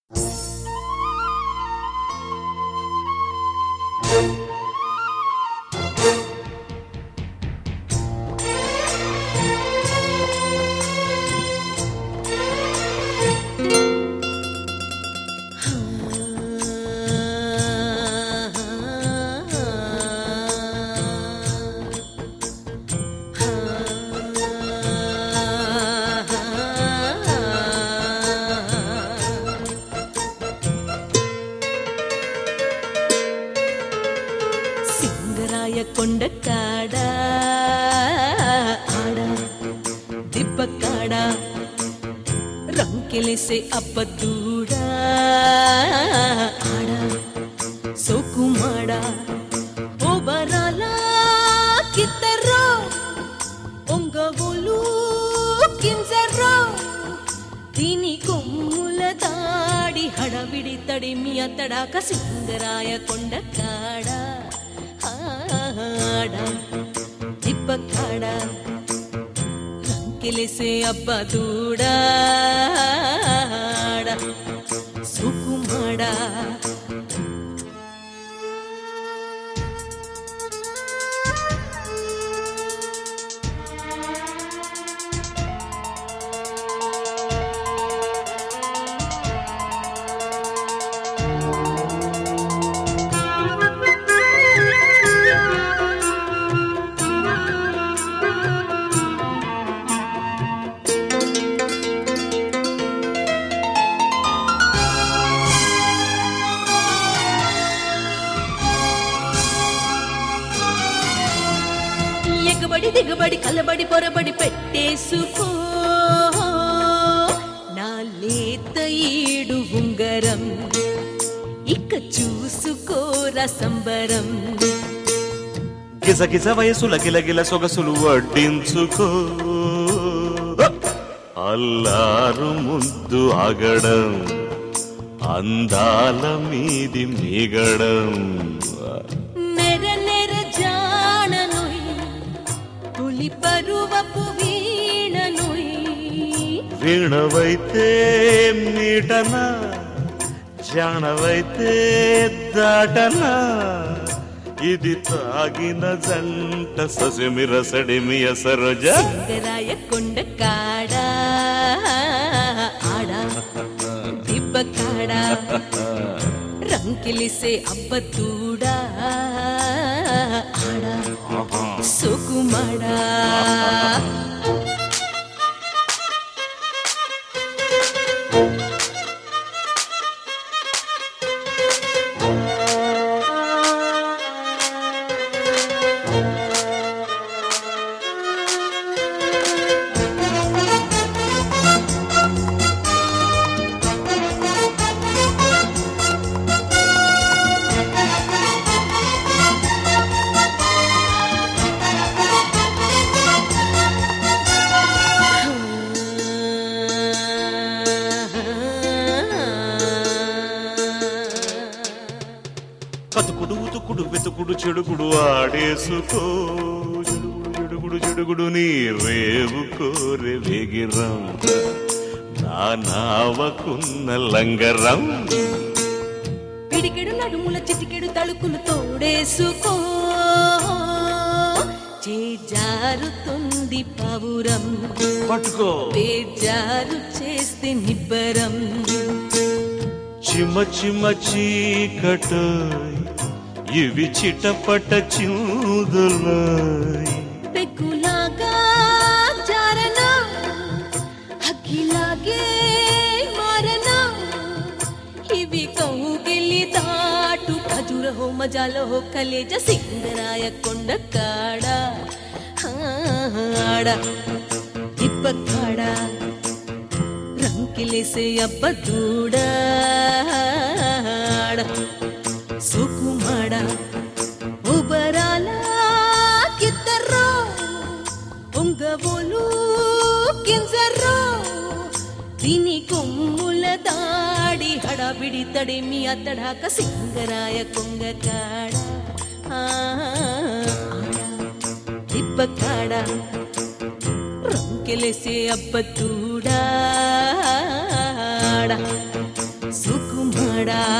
సింగరాయ కొండ కాడ ఆడ దిబ్బ కాడ రంకెలేసే అబ్బదూడా ఆడ సోకుమాడ ఓ బరాల కిత్తర్రో ఒంగోలు కింజర్రో దీని కొమ్ముల దాడి హడవిడి తడిమి అతడాక సింగరాయ కొండ కాడ ఆడ దిబ్బ కాడ రంకెలేసే అబ్బ దూడా సుకుమాడా ఎగబడి దిగబడి కలబడి పొరబడి పెట్టేసుకో నా లేత ఈడు ఉంగరం ఇక చూసుకోరా సంబరం గిజగిజ వయసుల గిలగిల సొగసులు వడ్డించుకో అల్లారు ముద్దు ఆగడం అందాల మీది మిగడం నెర నెర జాననుయ్ పులి పరువపు వీణనుయ్ వీణవైతే మీటనా జానవైతే దాటనా ఇది తాగిన జంట ససిమిర సడిమియ సరోజ సింగరాయ కొండ కాడ ఆడ దిబ్బ కాడ రంకిలిసే అబ్బతూడా ఆడ సుకుమాడా కతుకుడు ఉతుకుడు వెతుకుడు చెడుగుడు ఆడేసుకో చెడుగుడు చెడుగుడు చెడుగుడు నీ రేవు కోరె వేగిరం నా నావకున్న లంగరం పిడికెడు నడుముల చిటికెడు తలుకులు తోడేసుకో చేజారుతుంది పవురం పట్టుకో బేజారు చేస్తే నిబ్బరం చిమ చిమ చీకటోయ్ ఇవి చిటపట చూదులోయ్ పెగ్గులాగా జారన అగ్గిలాగే మారన ఇవి కౌగిలి దాటు ఖజురహో మజాలో కలేజ సింగరాయ కొండ కాడ ఆడ తిప్ప కాడ రంకిలేసే అబ్బ దూడా సుకుమాడ ఉబరాల కిత్తర్రో ఉంగబోలు కింజర్రో దీని కొమ్ముల దాడి హడాబిడి తడిమి అతడాక సింగరాయ కొంగ కాడ దిబ్బ కాడ రంకెలేసే అబ్బతూడా సుఖ కాడా